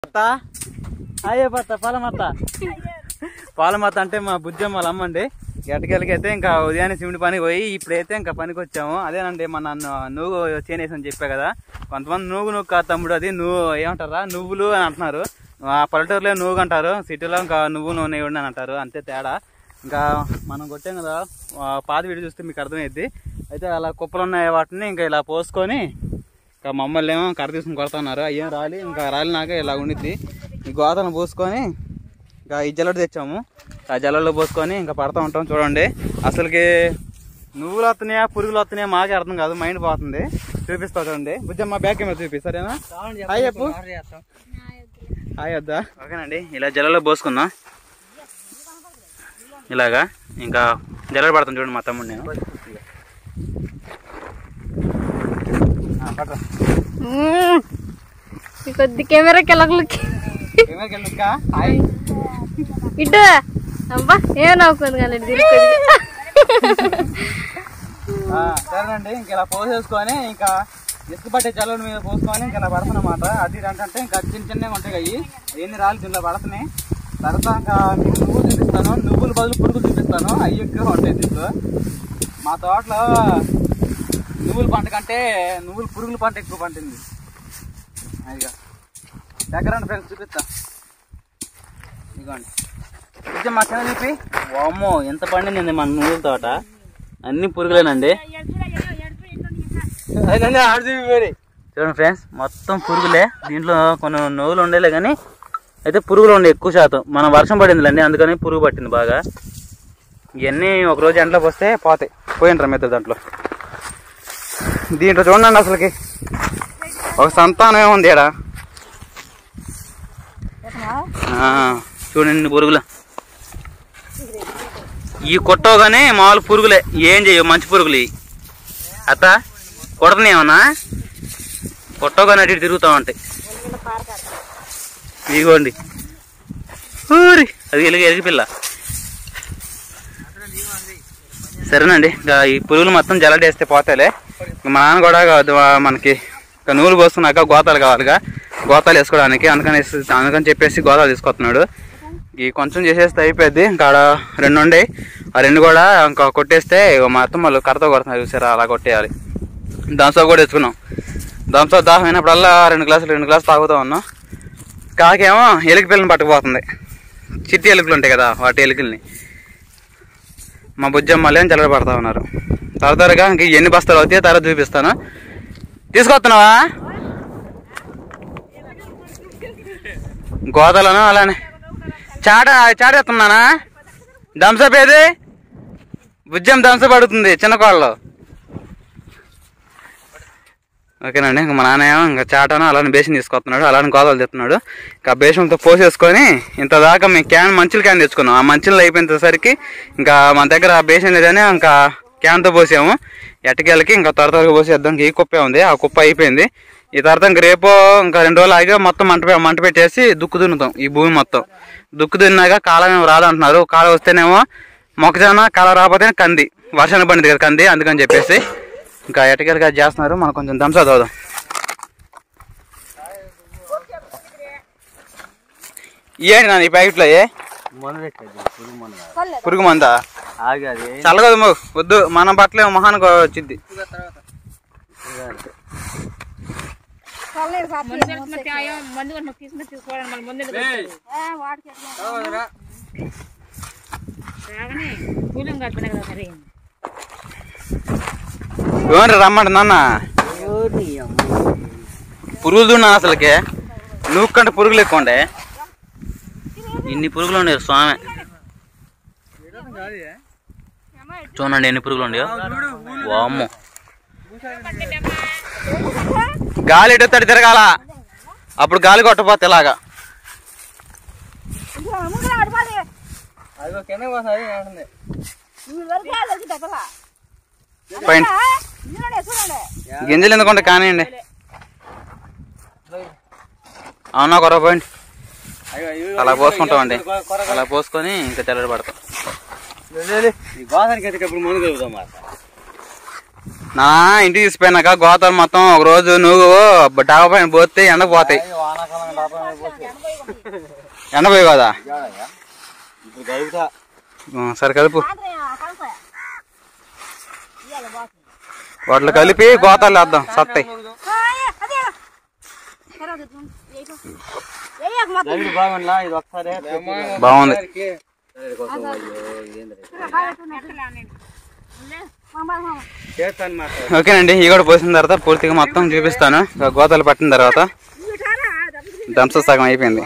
అత్త అయ్యే పత్త పాలమత్త పాలమత్త అంటే మా బుజ్జమ్మ వాళ్ళ అమ్మండి ఎట్టకెళ్ళకి అయితే ఇంకా ఉదయాన్నే సిమెంట్ పనికి పోయి ఇప్పుడైతే ఇంకా పనికి వచ్చాము అదేనండి మన నన్ను నువ్వు చేనేసి అని చెప్పా కదా కొంతమంది నువ్వు నువ్వు కాదు తమ్ముడు అది నువ్వు ఏమంటారా నువ్వులు అని అంటున్నారు ఆ పల్లెటూరులో నువ్వు అంటారు సిటీలో ఇంకా నువ్వు నువ్వు నెయ్యి అని అంటారు అంతే తేడా ఇంకా మనం కొట్టాం కదా ఆ పాత వీడియో చూస్తే మీకు అర్థమైద్ది అయితే అలా కుప్పలు ఉన్నాయి వాటిని ఇంకా ఇలా పోసుకొని ఇంకా మమ్మల్ని ఏమో కర్ర తీసుకుని కొడుతున్నారు అయ్యేం రాలి ఇంకా రాలినాక ఇలా ఉండిద్ది ఈ గోతను పోసుకొని ఇంకా ఈ జల్లెడ తెచ్చాము ఆ జల్లెడలో పోసుకొని ఇంకా పడతా ఉంటాం చూడండి అసలుకి నువ్వులు వస్తున్నాయా పురుగులు వస్తున్నాయా మాకే అర్థం కాదు మైండ్ పోతుంది చూపిస్తా చూడండి బుజ్జమ్మ బ్యాక్ ఏమో చూపి సరేనా హాయ్ చెప్పు హాయ్ వద్దా ఓకేనండి ఇలా జల్లలో పోసుకుందాం ఇలాగా ఇంకా జల్లెడ పడతాం చూడండి మా తమ్ముడు నేను ఆ, పట్రా. ఈ కొద్ది కెమెరా కెలకలకి కెమెరాకి వెళ్ళు ఇంకా. హాయ్ ఇటు అబ్బా ఏం నవ్వుకుంది కానీ తిరిగి ఆ, సరేనండి ఇంక ఇలా పోసేసుకొని ఇంకా ఇసుక పట్టే జల్లుడి మీద పోసుకొని ఇంకా ఇలా పడుతున్నమాట అది ఇది అంటే ఇంకా చిన్న చిన్నగా ఉంటాయి అవి ఎన్ని రాళ్ళు దీంట్లో పడుతున్నాయి తర్వాత ఇంకా మీకు నువ్వులు చూపిస్తాను నువ్వులు బదులు పురుగులు చూపిస్తాను అవి ఎక్కువ ఉంటాయి దీంట్లో మా తోటలో నువ్వుల పంట కంటే నువ్వులు పురుగుల పంట ఎక్కువ పండింది అదిగా దగ్గర ఫ్రెండ్స్ చూపిస్తా ఇదిగోండి కొంచెం మా కింద చూపి వామ్మో ఎంత పండింది మన నువ్వుల తోట అన్ని పురుగులేనండి చూడండి ఫ్రెండ్స్ మొత్తం పురుగులే దీంట్లో కొన్ని నువ్వులు ఉండేలే కానీ అయితే పురుగులు ఉండే ఎక్కువ శాతం మన వర్షం పడిందిలేండి అందుకని పురుగు పట్టింది బాగా ఇవన్నీ ఒక రోజు ఎండలోకి వస్తే పోతాయి పోయింటారు మీద దాంట్లో దీంట్లో చూడండి అసలుకి ఒక సంతానం ఉంది ఇక్కడ చూడండి పురుగులు ఈ కొట్టవగానే మామూలు పురుగులే ఏం చేయవు మంచి పురుగులు ఇవి అత్త కొడతనేమన్నా కొట్టవగానే అటు ఇటు తిరుగుతూ ఉంటాయి ఇదిగోండి ఊరి అది ఎలిగి ఎలిగి పిల్ల సరేనండి ఇంకా ఈ పురుగులు మొత్తం జలడేస్తే పోతాయిలే ఇంక మా నాన్న కూడా కాదు, ఆ, మనకి ఇంకా నూలు పోస్తున్నాక గోతాలు కావాలిగా గోతాలు వేసుకోవడానికి అందుకని అందుకని చెప్పేసి గోతాలు తీసుకొస్తున్నాడు ఈ కొంచెం చేసేస్తే అయిపోద్ది ఇంకా ఆడ రెండు ఉండే ఆ రెండు కూడా ఇంకా కొట్టేస్తే ఇగో మా అత్త వాళ్ళు కర్రతో కొడుతున్నారు చూసారా అలా కొట్టేయాలి దంసా కూడా తెచ్చుకున్నాం దంసా దాహం అయినప్పుడల్లా రెండు గ్లాసులు రెండు గ్లాసులు తాగుతూ ఉన్నాం కాకేమో ఎలుక పిల్లని పట్టుకుపోతుంది చిట్టి ఎలుకలు ఉంటాయి కదా వాటి ఎలుకల్ని మా బుజ్జమ్మలే జల్లడ పడతా ఉన్నారు త్వర త్వరగా ఇంక ఎన్ని బస్తాలు అవుతాయో తర్వాత చూపిస్తాను తీసుకొస్తున్నావా గోదాలను అలానే చాట చాట ఎత్తున్నానా దంసప్ ఏది బుజ్జం దంసప్ అడుగుతుంది చిన్న కోళ్ళలో ఓకేనండి ఇంకా మా నాన్న ఏమో ఇంకా చాటను అలానే బేసిన్ తీసుకొస్తున్నాడు అలానే గోదాలు తెస్తున్నాడు ఇంకా బేసన్తో పోసేసుకొని ఇంత దాకా మేము క్యాన్ మంచుల క్యాన్ తెచ్చుకున్నాం ఆ మంచులు అయిపోయేసరికి ఇంకా మన దగ్గర ఆ బేసిన్ లేదని ఇంకా క్యాన్తో పోసాము ఎట్టకెళ్ళకి ఇంకా త్వర త్వరగా పోసేద్దాం ఇంకా ఈ కుప్పే ఉంది ఆ కుప్ప అయిపోయింది ఈ తర్వాత ఇంక రేపో ఇంకా రెండు రోజులు ఆగి మొత్తం మంట పె- మంట పెట్టేసి దుక్కు దున్నుతాం ఈ భూమి మొత్తం దుక్కు దున్నాక కాలం ఏమో రాదంటున్నారు కాలం వస్తేనేమో మొక్కజొన్న కాలం రాకపోతే కంది వర్షానికి పండింది కదా కంది అందుకని చెప్పేసి ఇంకా ఎటకెళ్ళగా చేస్తున్నారు మనం కొంచెం దంసా చదువుదాం ఏంటి నా ఈ ప్యాకెట్లో ఏ పురుగు మందా ఆగది చల్లగదు వద్దు మన బట్టలే మొహానికి వచ్చింది ఏమని రమ్మండి నాన్న పురుగులు దున్నా అసలుకే నువ్వు కంటే పురుగులు ఎక్కువ ఉండే ఇన్ని పురుగులు ఉండే స్వామి చూడండి ఎన్ని పురుగులు ఉండేవో వామ్మో గాలి ఎడతాడు తిరగాల అప్పుడు గాలి కొట్టపోతే ఇలాగా అదిగో కింద పోతుంది అంటుంది పైన గింజలు ఎందుకుంటే కానివ్వండి అవునా కొర పోయింది అలా పోసుకుంటామండి అలా పోసుకొని ఇంకా తెల్లడి పడతాం ఈ గోదానికి అయితే ఇప్పుడు ముందు కలుగుతాం మాట నా ఇంటికి తీసిపోయినాక గోతాలు మొత్తం ఒక రోజు నువ్వు డాబా పైన పోతే ఎండకు పోతాయి వానాకాలం డాబా మీద పోసి ఎండపోయి కదా జాడయ్యా ఇప్పుడు కలుగుతా ఆ, సరే కలుపు వాటిలో కలిపి గోతాలు వేద్దాం సత్తాయి దళిడు బాగుండా ఇది ఒకసారి బాగుంది చేస్తాను మాట ఓకేనండి ఈ కూడా పోసిన తర్వాత పూర్తిగా మొత్తం చూపిస్తాను ఇక గోతాలు పట్టిన తర్వాత దంస సగం అయిపోయింది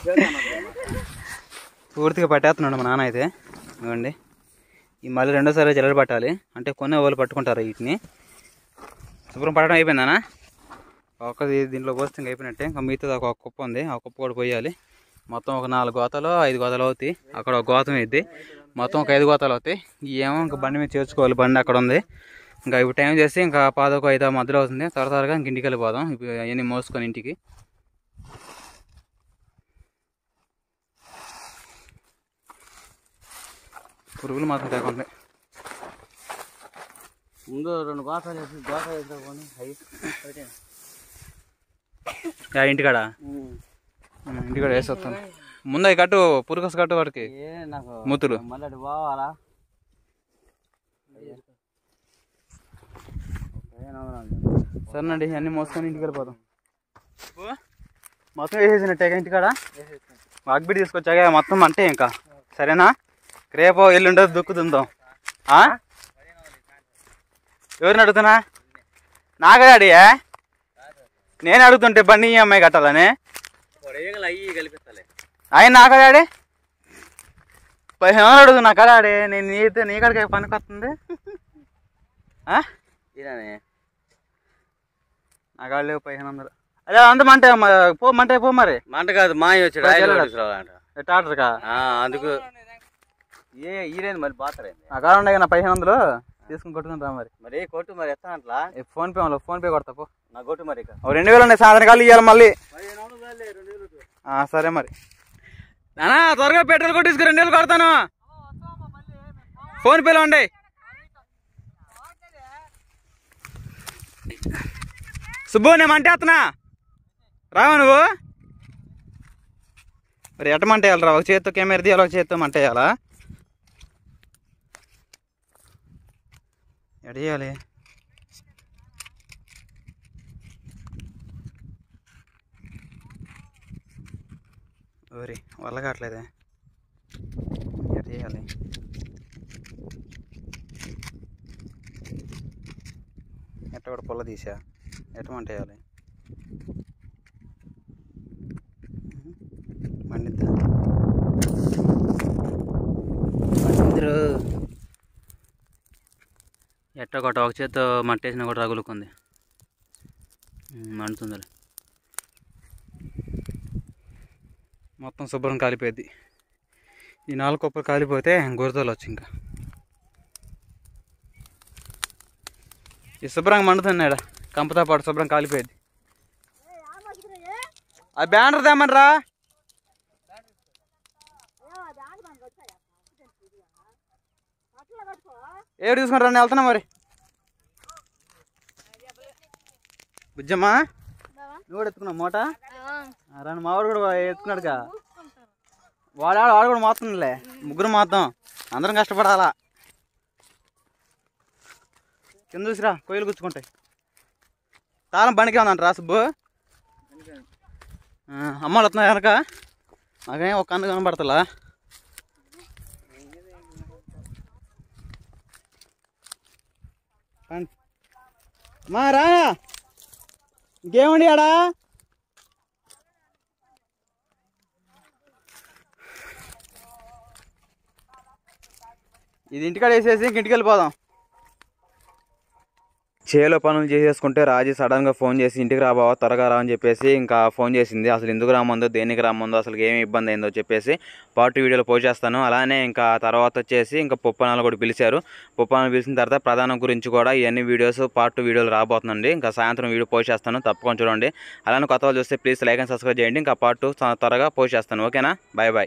పూర్తిగా పట్టేస్తున్నాడు మా నాన్న అయితే ఇవ్వండి ఈ మళ్ళీ రెండోసారి జల్లెడ పట్టాలి అంటే కొన్ని వాళ్ళు పట్టుకుంటారు వీటిని శుభ్రం పట్టడం అయిపోయిందనా ఒక్కది దీంట్లో పోస్తే ఇంకా అయిపోయినట్టే ఇంకా మిగతా ఒక కుప్ప ఉంది ఆ కుప్ప కూడా పోయాలి మొత్తం ఒక నాలుగు గోతాలు ఐదు గోతాలు అవుతాయి అక్కడ ఒక గోతం అయింది మొత్తం ఒక ఐదు గోతాలు అవుతాయి ఏమో ఇంకా బండి మీద చేర్చుకోవాలి బండి అక్కడ ఉంది ఇంకా ఇప్పుడు టైం చేసి ఇంకా పాదొక ఐదు మధ్యలో అవుతుంది త్వర త్వరగా ఇంక ఇంటికి వెళ్ళిపోదాం ఇప్పుడు అవన్నీ మోసుకొని ఇంటికి పురుగులు మాత్రం లేకుండా ముందు రెండు గోసాలు వేసి గోస వేసినా పోనీ అయ్యి యా ఇంటికాడ ఉమ్, ఇంటికాడ వేసి వస్తాను ముందు అవి కట్టు పురుగస్ కట్టు వాడికి ఏ నాకు మూతులు మళ్ళీ అటు పోవాలా సరేనండి అన్నీ మోసుకొని ఇంటికి వెళ్ళిపోదాం మొత్తం వేసేసినట్టే ఇంటికాడ వాగ్బిడి తీసుకొచ్చాక మొత్తం అంటే ఇంకా సరేనా రేపు ఎల్లుండో దుక్కుతుందాం ఆ? ఎవరిని అడుగుతున్నా నాగా అడిగా నేను అడుగుతుంటే బండి ఈ అమ్మాయి కట్టాలని అయ్యి కలిపిస్తాలే ఆయన నాకా డాడీ పదిహేను వందలు అడుగుతున్నా కదా డాడీ నేను నీతో నీ కాడికి పనికి వస్తుంది ఆ? ఇలానే నా కాడ లేవు పదిహేను వందలు అదే అందమంటే పో మంటే పో మరి మంట కాదు మాయ వచ్చాడు ఆయన వెళ్ళడా? తీసుకురావాలంట. టాటర్కా ఆ, అందుకు ఏ ఈరేంది మరి బాతరైంది నా కాడ ఉన్నాయి నా పదిహేను వందలు తీసుకుని కొట్టుకుని రా మరి మరి కొట్టు మరి ఎత్తా అంట్లా ఏ ఫోన్ పే వాళ్ళు ఫోన్ పే కొడతా పో నా కొట్టు మరి ఇక ఓ రెండు వేలు ఉన్నాయి సాయంత్రం కాళ్ళు ఇవ్వాలి మళ్ళీ ఆ, సరే మరి నానా త్వరగా పెట్రోల్ కొట్టించుకు రెండు వేలు కొడతాను ఫోన్ పేలో ఉండే సుబ్బు నేను మంటే వస్తున్నా రావా నువ్వు మరి ఎట్ట మంట వేయాలి రా ఒక చేత్తో కెమెరా తీయాలి ఒక చేత్తో మంట వేయాలా ఎడ చేయాలి ఓరి వల్ల కావట్లేదే ఎట చేయాలి ఎట్ట కూడా పొల్ల తీసా ఎట్ట మంట వేయాలి మండిద్దా మండిందిరు ఎట్ట కొట్ట ఒక చేత్తో మట్టేసినా కూడా రగులుకుంది ఉమ్, మండుతుంది మొత్తం శుభ్రం కాలిపోద్ది ఈ నాలుగు కుప్పలు కాలిపోతే గురతలు వచ్చి ఇంకా ఈ శుభ్రంగా మండుతున్నాడా కంపతో పాటు శుభ్రం కాలిపోయింది ఆ బ్యానర్ తెమ్మనరా ఏడు తీసుకుని రండి వెళ్తున్నా మరి బుజ్జమ్మా నువ్వు కూడా ఎత్తుకున్నావు మూట ఆ, రండి మా వాడు కూడా ఎత్తుకున్నాడుగా వాడు ఆడ- వాడు కూడా మోస్తుందిలే ముగ్గురు మోద్దాం అందరం కష్టపడాలా కింద చూసిరా కొయ్యలు గుచ్చుకుంటాయి తాళం బండికే ఉందంట రా సుబ్బు ఆ, అమ్మాళ్ళు వస్తున్నాయి కనుక నాకేం ఒక కన్ను కనబడతలా రండి. మా రా ఇంకేమండి ఆడా ఇది ఇంటికాడ వేసేసి ఇంక ఇంటికి వెళ్ళిపోదాం చేలో పనులు చేసేసుకుంటే రాజీ సడన్గా ఫోన్ చేసి ఇంటికి రాబావా త్వరగా రా అని చెప్పేసి ఇంకా ఫోన్ చేసింది అసలు ఎందుకు రామందో దేనికి రామందో అసలు ఏమి ఇబ్బంది అయిందో చెప్పేసి పార్ట్ వీడియోలో పోస్ట్ చేస్తాను అలానే ఇంకా తర్వాత వచ్చేసి ఇంకా పొప్పనాలు కూడా పిలిచారు పొప్పనాలు పిలిచిన తర్వాత ప్రధానం గురించి కూడా ఇవన్నీ వీడియోస్ పార్ట్ వీడియోలు రాబోతుందండి ఇంకా సాయంత్రం వీడియో పోస్ట్ చేస్తాను తప్పకుండా చూడండి అలానే కొత్త వాళ్ళు చూస్తే ప్లీజ్ లైక్ అండ్ సబ్స్క్రైబ్ చేయండి ఇంకా పార్ట్ త్వరగా పోస్ట్ చేస్తాను ఓకేనా బాయ్ బాయ్